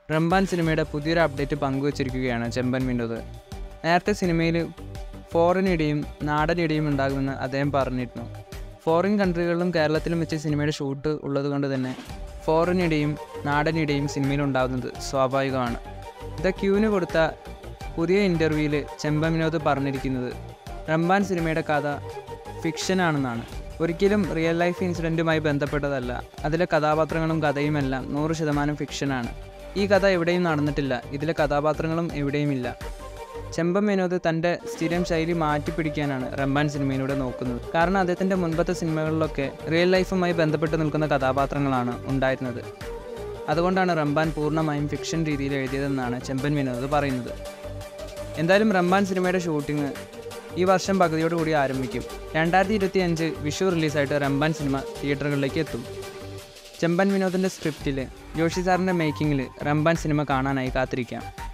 റംബാൻ സിനിമയുടെ പുതിയൊരു അപ്ഡേറ്റ് പങ്കുവച്ചിരിക്കുകയാണ് ചെമ്പൻ വിനോദ് നേരത്തെ സിനിമയിൽ ഫോറിൻ ഇടിയും നാടൻ ഇടിയും ഉണ്ടാകുമെന്ന് അദ്ദേഹം പറഞ്ഞിരുന്നു ഫോറിൻ കൺട്രികളിലും കേരളത്തിലും വെച്ച് സിനിമയുടെ ഷൂട്ട് ഉള്ളതുകൊണ്ട് തന്നെ ഫോറിൻ ഇടിയും നാടൻ ഇടിയും സിനിമയിൽ ഉണ്ടാകുന്നത് സ്വാഭാവികമാണ് ദ ക്യൂവിന് കൊടുത്ത പുതിയ ഇൻ്റർവ്യൂവിൽ ചെമ്പൻ വിനോദ് പറഞ്ഞിരിക്കുന്നത് റംബാൻ സിനിമയുടെ കഥ ഫിക്ഷനാണെന്നാണ് ഒരിക്കലും റിയൽ ലൈഫ് ഇൻസിഡൻറ്റുമായി ബന്ധപ്പെട്ടതല്ല അതിലെ കഥാപാത്രങ്ങളും കഥയുമെല്ലാം നൂറ് ശതമാനം ഫിക്ഷനാണ് ഈ കഥ എവിടെയും നടന്നിട്ടില്ല ഇതിലെ കഥാപാത്രങ്ങളും എവിടെയുമില്ല ചെമ്പൻ വിനോദ് തൻ്റെ സ്ഥിരം ശൈലി മാറ്റിപ്പിടിക്കാനാണ് റംബാൻ സിനിമയിലൂടെ നോക്കുന്നത് കാരണം അദ്ദേഹത്തിൻ്റെ മുൻപത്തെ സിനിമകളിലൊക്കെ റിയൽ ലൈഫുമായി ബന്ധപ്പെട്ട് നിൽക്കുന്ന കഥാപാത്രങ്ങളാണ് ഉണ്ടായിരുന്നത് അതുകൊണ്ടാണ് റംബാൻ പൂർണ്ണമായും ഫിക്ഷൻ രീതിയിൽ എഴുതിയതെന്നാണ് ചെമ്പൻ വിനോദ് പറയുന്നത് എന്തായാലും റംബാൻ സിനിമയുടെ ഷൂട്ടിംഗ് ഈ വർഷം പകുതിയോടുകൂടി ആരംഭിക്കും രണ്ടായിരത്തി ഇരുപത്തി അഞ്ച് വിഷു റിലീസായിട്ട് റംബാൻ സിനിമ തിയേറ്ററുകളിലേക്ക് എത്തും ചെമ്പൻ വിനോദിൻ്റെ സ്ക്രിപ്റ്റിൽ ജോഷി സാറിൻ്റെ മേക്കിങ്ങിൽ റംബാൻ സിനിമ കാണാനായി കാത്തിരിക്കാം